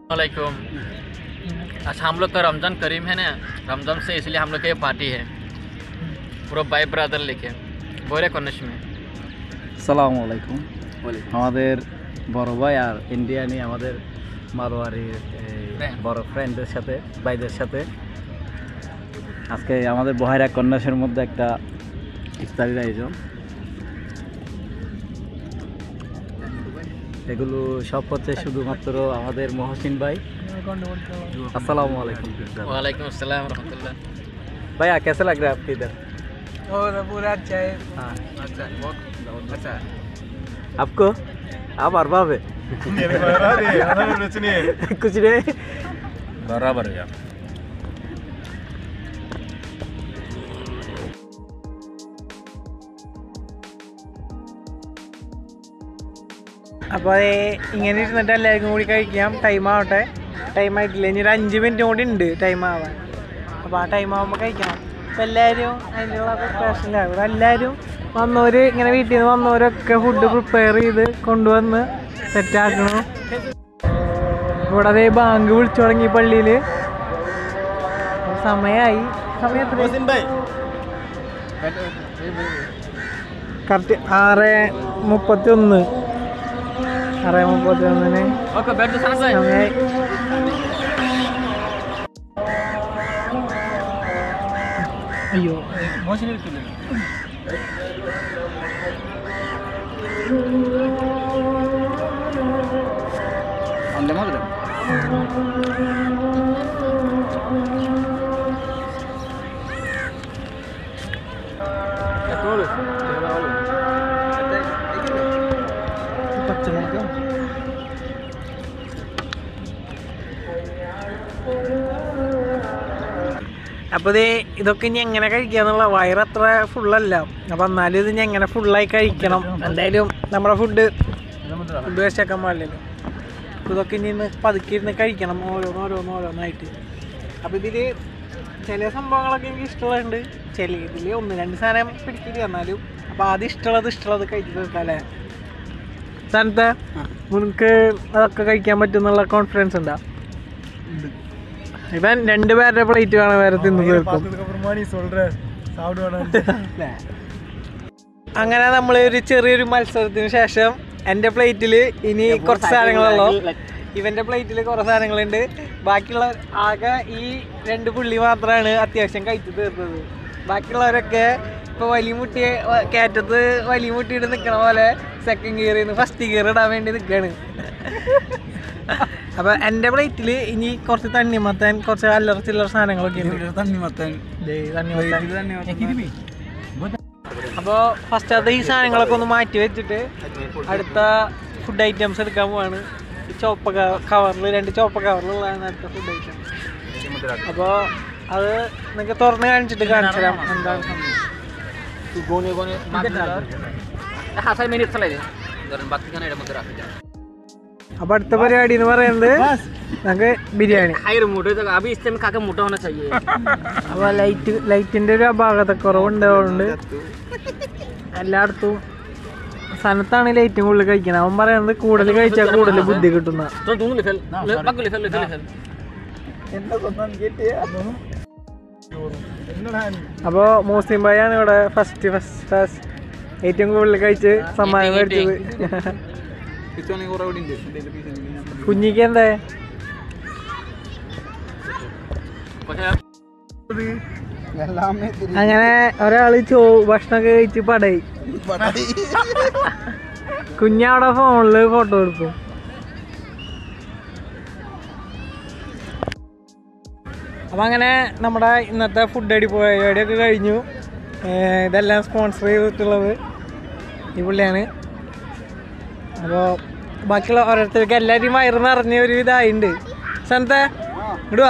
वालेकुम अच्छा हम लोग का रमज़ान करीम है ना रमज़ान से इसलिए हम लोग का ये पार्टी है पूरा भाई ब्रदर लेके बोरे कॉर्निश में সালামু আলাইকুম আমাদের বড় ভাই আর ইন্ডিয়ানি আমাদের মারোয়ারির এই Friend. বড় ফ্রেন্ডের সাথে ভাইদের সাথে আজকে আমাদের বহাইরা কন্যাসের মধ্যে একটা ইফতারির আয়োজন এগুলো সব হচ্ছে শুধুমাত্র আমাদের মহসিন ভাই আসসালামু আলাইকুম वालेकुम अस्सलाम रहमतुल्लाह भैया कैसे लग रहा है आपके इधर और पूरा अच्छा है हाँ अच्छा बहुत अच्छा आपको आप अरबाब है कुछ नहीं बराबर है यार അപ്പോൾ ഇങ്ങനെ ഇരുന്നിട്ട് എല്ലാവർക്കും കൂടി കഴിക്കാം ടൈം ആവട്ടെ ടൈം ആയിട്ടില്ല ഇനി ഒരു അഞ്ച് മിനിറ്റ് കൂടി ഉണ്ട് ടൈം ആവാൻ അപ്പോൾ ആ ടൈം ആകുമ്പോൾ കഴിക്കണം അപ്പോൾ എല്ലാവരും അതിനുള്ള പ്രിപ്പറേഷനിലാണ് ഇവിടെ എല്ലാവരും വന്നവർ ഇങ്ങനെ വീട്ടിൽ നിന്ന് വന്നവരൊക്കെ ഫുഡ് പ്രിപ്പയർ ചെയ്ത് കൊണ്ടുവന്ന് സെറ്റാക്കണം ഇവിടെ അതേ ബാങ്ക് വിളിച്ചു തുടങ്ങി പള്ളിയിൽ സമയമായി സമയം എത്ര കറക്റ്റ് ആറ് മുപ്പത്തി ഒന്ന് ആറ് മുപ്പത്തി ഒന്നിന് ओके बैठ जाओ साथ സമയമായി അയ്യോ عند المغرب പച്ചമുളക് അപ്പോൾ ഇത് ഇതൊക്കെ ഇനി എങ്ങനെ കഴിക്കാന്നുള്ള വയറ് അത്ര ഫുള്ളല്ല അപ്പം എന്നാലും ഇത് ഇനി എങ്ങനെ ഫുള്ളായി കഴിക്കണം എന്തായാലും നമ്മുടെ ഫുഡ് ഫുഡ് വേസ്റ്റാക്കാൻ പാടില്ലല്ലോ അപ്പോൾ ഇതൊക്കെ ഇനി ഇന്ന് പതുക്കെ ഇരുന്ന് കഴിക്കണം ഓരോന്ന് ഓരോന്ന് ഓരോന്നായിട്ട് അപ്പോൾ ഇതിൽ ചില സംഭവങ്ങളൊക്കെ എനിക്ക് ഇഷ്ടമുള്ളതുണ്ട് ചില ഇതിൽ ഒന്ന് രണ്ട് സാധനം പിടിക്കില്ല എന്നാലും അപ്പോൾ ആദ്യം ഇഷ്ടമുള്ളത് ഇഷ്ടമുള്ളത് കഴിച്ചു തീർക്കാല്ലേ സ്ഥാനത്ത് നിനക്ക് അതൊക്കെ കഴിക്കാൻ പറ്റും എന്നുള്ള കോൺഫിഡൻസ് ഉണ്ടാ ഇവൻ രണ്ടുപേരുടെ പ്ലേറ്റ് വേണം വേറെ തിന്നു തീർക്കും അങ്ങനെ നമ്മൾ ഒരു ചെറിയൊരു മത്സരത്തിന് ശേഷം എൻ്റെ പ്ലേറ്റിൽ ഇനി കുറച്ച് സാധനങ്ങളുള്ളൂ ഇവൻ്റെ പ്ലേറ്റിൽ കുറേ സാധനങ്ങളുണ്ട് ബാക്കിയുള്ള ആകെ ഈ രണ്ട് പുള്ളി മാത്രമാണ് അത്യാവശ്യം കഴിച്ചു തീർത്തത് ബാക്കിയുള്ളവരൊക്കെ ഇപ്പോൾ വലിയ മുട്ടി കയറ്റത്ത് വലിയ മുട്ടിയിട്ട് നിൽക്കണ പോലെ സെക്കൻഡ് ഗിയറിൽ നിന്ന് ഫസ്റ്റ് ഗിയർ ഇടാൻ വേണ്ടി നിൽക്കുകയാണ് അപ്പോൾ എൻ്റെ പ്ലേറ്റിൽ ഇനി കുറച്ച് തണ്ണിമത്തൻ കുറച്ച് അല്ലറ ചില്ലറ സാധനങ്ങളൊക്കെ ഉണ്ട് തണ്ണിമത്തൻ ദേ തണ്ണിമത്തൻ അപ്പോൾ ഫസ്റ്റ് അത് ഈ സാധനങ്ങളൊക്കെ ഒന്ന് മാറ്റി വെച്ചിട്ട് അടുത്ത ഫുഡ് ഐറ്റംസ് എടുക്കാൻ പോവാണ് ഈ ചോപ്പ കവറിൽ രണ്ട് ചോപ്പ കവറിലുള്ളതാണ് അടുത്ത ഫുഡ് ഐറ്റം അപ്പോൾ അത് നിങ്ങൾക്ക് തുറന്ന് കാണിച്ചിട്ട് കാണിച്ചു തരാം എന്താണ് സംഭവം गोने गोने हाँ सर मेरी अच्छा लगे बात करना है मत रख അപ്പോൾ അടുത്ത പരിപാടി എന്ന് പറയുന്നത് നമുക്ക് ബിരിയാണി हाई मोटे तो अभी इस टाइम काका मोटा होना चाहिए അപ്പോൾ ലൈറ്റ് ലൈറ്റിൻ്റെ ഒരു അപാകത കുറവുണ്ടാവുന്നുണ്ട് എല്ലായിടത്തും സ്ഥലത്താണ് ലൈറ്റും കൂടുതൽ കഴിക്കുന്നത് അവൻ പറയുന്നത് കൂടുതൽ കഴിച്ചാൽ കൂടുതൽ ബുദ്ധി കിട്ടുന്ന तो तुम लिख बाकी लिख लिख लिख അപ്പോൾ മൂസിം ഭായാണ് ഇവിടെ ഫസ്റ്റ് ഫസ്റ്റ് ഫസ്റ്റ് ഏറ്റവും കൂടുതൽ കഴിച്ച് സമ്മാനം മേടിച്ചത് കുഞ്ഞിക്ക് എന്താ അങ്ങനെ ഒരാള് ചോ ഭക്ഷണമൊക്കെ കഴിച്ച് പടയി കുഞ്ഞവിടെ ഫോണില് ഫോട്ടോ എടുക്കും അപ്പം അങ്ങനെ നമ്മുടെ ഇന്നത്തെ ഫുഡ് അടി പരിപാടിയൊക്കെ കഴിഞ്ഞു ഏർ ഇതെല്ലാം സ്പോൺസർ ചെയ്തിട്ടുള്ളത് ഈ പുള്ളിയാണ് അപ്പോൾ ബാക്കിയുള്ള ഓരോരുത്തർക്ക് എല്ലാവരും വയറ് നിറഞ്ഞ ഒരു ഇതായിട്ടുണ്ട് സനത്തെ ഇടുവാ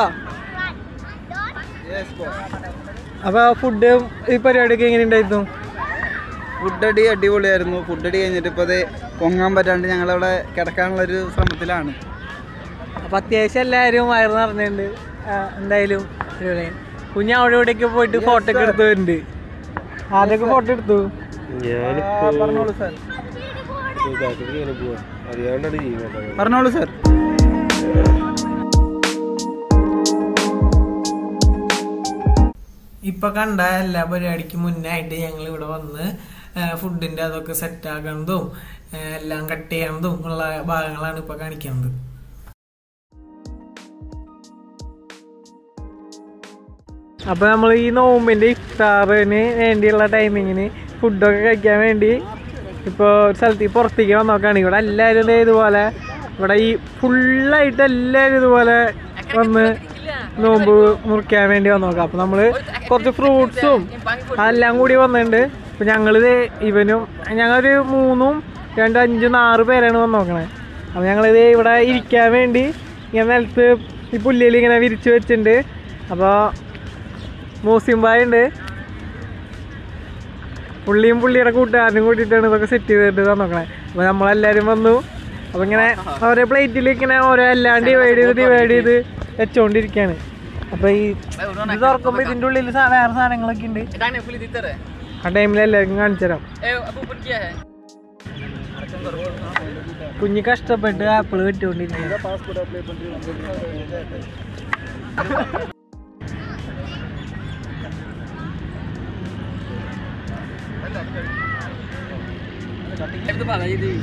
അപ്പോൾ ഫുഡ് ഈ പരിപാടിയൊക്കെ എങ്ങനെ ഉണ്ടായിരുന്നു ഫുഡ് അടി അടിപൊളിയായിരുന്നു ഫുഡ് അടി കഴിഞ്ഞിട്ട് ഇപ്പോൾ അത് പൊങ്ങാൻ പറ്റാണ്ട് ഞങ്ങളവിടെ കിടക്കാനുള്ള ഒരു ശ്രമത്തിലാണ് അപ്പോൾ അത്യാവശ്യം എല്ലാവരും വയറ് നിറഞ്ഞിട്ടുണ്ട് ആ, എന്തായാലും അടിപൊളിയായി. കുഞ്ഞ് അവിടെ ഇവിടെയൊക്കെ പോയിട്ട് ഫോട്ടോ ഒക്കെ എടുത്തു വരുന്നുണ്ട് ആദ്യമൊക്കെ ഫോട്ടോ എടുത്തു പറഞ്ഞോളൂ സാർ അറിയാണ്ടാണ് ചെയ്യുന്നത് പറഞ്ഞോളൂ സാർ ഇപ്പൊ കണ്ട എല്ലാ പരിപാടിക്കും മുന്നായിട്ട് ഞങ്ങൾ ഇവിടെ വന്ന് ഫുഡിന്റെ അതൊക്കെ സെറ്റ് ആക്കുന്നതും ആ, എല്ലാം കട്ട് ചെയ്യണതും ഉള്ള ഭാഗങ്ങളാണ് ഇപ്പൊ കാണിക്കുന്നത് അപ്പൊ നമ്മൾ ഈ നോമ്പിന്റെ ഇഫ്താറിന് വേണ്ടിയുള്ള ടൈമിങ്ങിന് ഫുഡൊക്കെ കഴിക്കാൻ വേണ്ടി ഇപ്പോൾ ഒരു സ്ഥലത്ത് ഈ പുറത്തേക്ക് വന്നോക്കാണ് ഇവിടെ എല്ലാവരും ദേ ഇതുപോലെ ഇവിടെ ഈ ഫുള്ളായിട്ട് എല്ലാവരും ഇതുപോലെ വന്ന് നോമ്പ് മുറിക്കാൻ വേണ്ടി വന്നോക്കാം അപ്പൊ നമ്മള് കുറച്ച് ഫ്രൂട്ട്സും അതെല്ലാം കൂടി വന്നിട്ടുണ്ട് അപ്പൊ ഞങ്ങളിത് ഇവനും ഞങ്ങളൊരു മൂന്നും രണ്ട് അഞ്ചും ആറ് പേരാണ് വന്നോക്കണേ അപ്പൊ ഞങ്ങളിത് ഇവിടെ ഇരിക്കാൻ വേണ്ടി ഇങ്ങനെ നിലത്ത് ഈ പുല്ലിൽ ഇങ്ങനെ വിരിച്ചു വെച്ചിട്ടുണ്ട് അപ്പോൾ മൂസിം ബായ് ഉണ്ട് പുള്ളിയും പുള്ളിയുടെ കൂട്ടുകാരനും കൂട്ടിയിട്ടാണ് ഇതൊക്കെ സെറ്റ് ചെയ്തിട്ട് നോക്കണേ അപ്പോൾ നമ്മളെല്ലാവരും വന്നു അപ്പോൾ ഇങ്ങനെ ഓരോ പ്ലേറ്റിൽ ഇങ്ങനെ ഓരോ എല്ലാം ഡിവൈഡ് ചെയ്ത് ഡിവൈഡ് ചെയ്ത് വെച്ചോണ്ടിരിക്കുകയാണ് അപ്പോൾ ഈ ഇത് തുറക്കുമ്പോൾ ഇതിൻ്റെ ഉള്ളിൽ സാ- വേറെ സാധനങ്ങളൊക്കെ ഉണ്ട് डाने पुली दीते रहे ആ ടൈമിൽ എല്ലാവർക്കും കാണിച്ചു തരാം ए अबू पर क्या है കുഞ്ഞ് കഷ്ടപ്പെട്ട് ആപ്പിൾ കിട്ടിക്കൊണ്ടിരിക്കുന്നത് एक तो बात है ये दी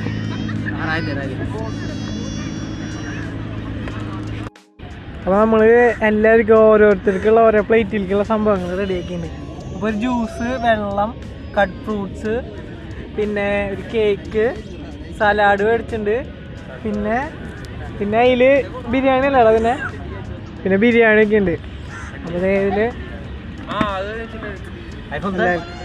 അപ്പോൾ നമ്മൾ എല്ലാവർക്കും ഓരോരുത്തർക്കുള്ള ഓരോ പ്ലേറ്റിലേക്കുള്ള സംഭവങ്ങൾ റെഡിയാക്കിയിട്ടുണ്ട് അപ്പോൾ ഒരു ജ്യൂസ് വെള്ളം കട്ട് ഫ്രൂട്ട്സ് പിന്നെ ഒരു കേക്ക് സലാഡ് മേടിച്ചിട്ടുണ്ട് പിന്നെ പിന്നെ അതിൽ ബിരിയാണി അല്ലടാ പിന്നെ പിന്നെ ബിരിയാണി ഒക്കെ ഉണ്ട് അപ്പോൾ ഇതിൽ